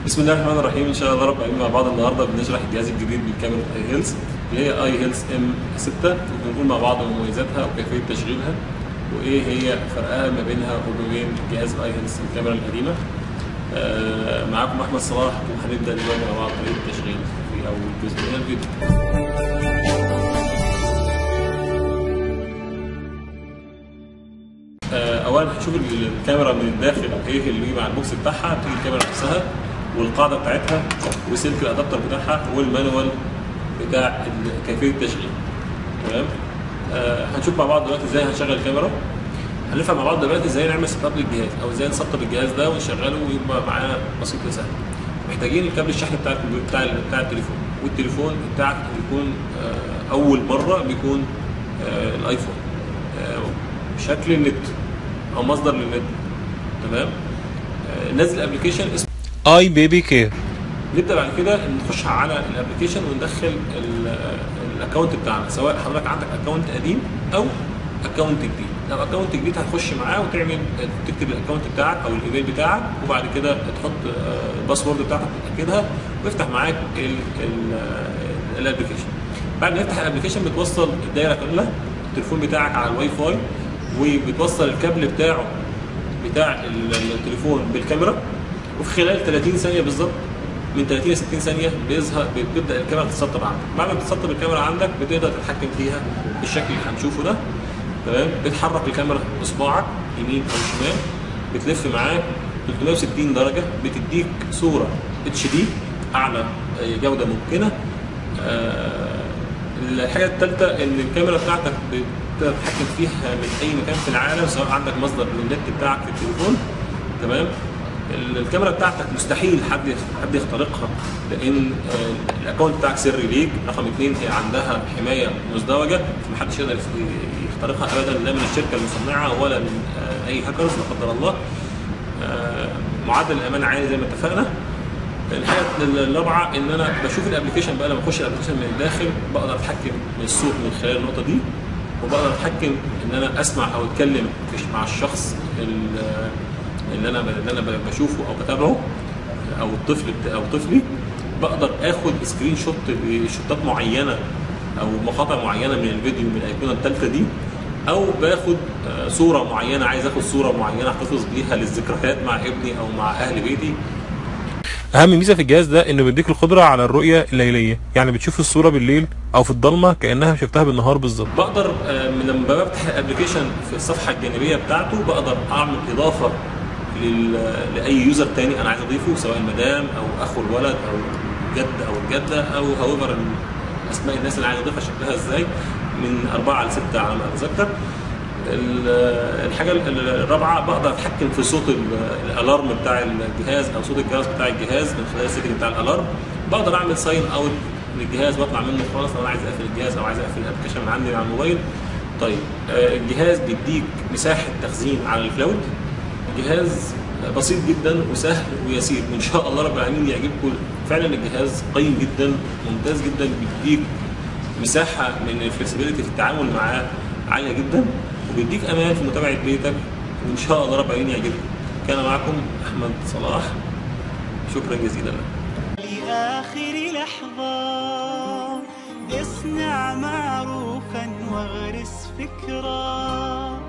بسم الله الرحمن الرحيم ان شاء الله رب العالمين مع بعض النهارده بنشرح الجهاز الجديد من كاميرا اي هيلز اللي هي اي هيلز ام 6 وبنقول مع بعض مميزاتها وكيفيه تشغيلها وايه هي فرقها ما بينها وما بين جهاز اي هيلز الكاميرا القديمه آه معاكم احمد صلاح وهنبدا دلوقتي مع بعض طريقه التشغيل في اول جزء من الفيديو آه، اولا هتشوف الكاميرا من الداخل ايه اللي بيجي مع البوكس بتاعها بتيجي الكاميرا نفسها والقاعده بتاعتها وسلك الادابتر بتاعها والمانوال بتاع ال- كيفيه التشغيل تمام آه هنشوف مع بعض دلوقتي ازاي هنشغل الكاميرا هنفهم مع بعض دلوقتي ازاي نعمل سيت اب للجهاز او ازاي نسطب الجهاز ده ونشغله ويبقى معانا بسيط وسهل محتاجين الكابل الشحن بتاع الكمبيوتر- بتاع ال- بتاع التليفون والتليفون بتاعك بيكون آه اول مره بيكون آه الايفون آه بشكل النت او مصدر للنت تمام آه، نزل ابلكيشن اسمه اي بيبي كير نبدا بعد كده نخش على الابلكيشن وندخل ال- الاكونت بتاعنا سواء حضرتك عندك اكونت قديم او اكونت جديد لو اكونت جديد هتخش معاه وتعمل تكتب الاكونت بتاعك او الايميل بتاعك وبعد كده تحط آه، الباسورد بتاعتك تاكدها ويفتح معاك ال- ال- آه، الابلكيشن بعد ما يفتح الابلكيشن بتوصل الدايره كلها التليفون بتاعك على الواي فاي وبتوصل الكابل بتاعه بتاع ال- التليفون بالكاميرا وفي خلال 30 ثانيه بالظبط من 30 ل 60 ثانيه بيظهر بتبدا الكاميرا تتسطب عندك بعد ما تتسطب الكاميرا عندك بتقدر تتحكم فيها بالشكل اللي هنشوفه ده تمام بتحرك الكاميرا بصباعك يمين او شمال بتلف معاك 360 درجه بتديك صوره اتش دي اعلى جوده ممكنه آه، الحاجه الثالثه ان الكاميرا بتاعتك بتتحكم فيها من اي مكان في العالم سواء عندك مصدر للنت بتاعك في التليفون تمام ال- الكاميرا بتاعتك مستحيل حد حد يخترقها لان آه، الاكونت بتاعك سري ليك رقم اثنين هي عندها حمايه مزدوجه محدش يقدر يخترقها ابدا لا من الشركه المصنعه ولا من آه، اي هاكرز لا قدر الله آه، معدل الامان عالي زي ما اتفقنا الحاجه الرابعه ان انا بشوف الابلكيشن بقى لما اخش الابلكيشن من الداخل بقدر اتحكم من الصوت من خلال النقطه دي وبقدر اتحكم ان انا اسمع او اتكلم في- مع الشخص ال- اللي انا اللي انا بشوفه او بتابعه او الطفل بتا- او طفلي بقدر اخد سكرين شوت لشوتات معينه او مقاطع معينه من الفيديو من الايقونه الثالثه دي او باخد آه، صوره معينه عايز اخد صوره معينه احتفظ بيها للذكريات مع ابني او مع اهل بيتي اهم ميزه في الجهاز ده انه بيديك القدره على الرؤيه الليليه يعني بتشوف الصوره بالليل او في الضلمه كانها شفتها بالنهار بالظبط بقدر آه، من لما بفتح الابلكيشن في الصفحه الجانبيه بتاعته بقدر اعمل اضافه لل... لاي يوزر تاني انا عايز اضيفه سواء المدام او اخو الولد او الجد او الجده او هاويفر اسماء الناس اللي عايز اضيفها شكلها ازاي من اربعه لسته على ما اتذكر ال- الحاجه ال- الرابعه بقدر اتحكم في صوت ال- الالارم بتاع الجهاز او صوت الجهاز بتاع الجهاز من خلال السيتنج بتاع الالارم بقدر اعمل ساين اوت للجهاز واطلع منه خالص لو انا عايز اقفل الجهاز او عايز اقفل الابلكيشن من عندي على الموبايل طيب آه، الجهاز بيديك مساحه تخزين على الكلاود الجهاز بسيط جدا وسهل ويسير وان شاء الله رب العالمين يعجبكم فعلا الجهاز قيم جدا ممتاز جدا بيديك مساحه من الفلكسبيليتي في التعامل معاه عاليه جدا وبيديك امان في متابعه بيتك وان شاء الله رب العالمين يعجبكم كان معكم احمد صلاح شكرا جزيلا لكم لآخر لحظة اصنع معروفا واغرس فكرا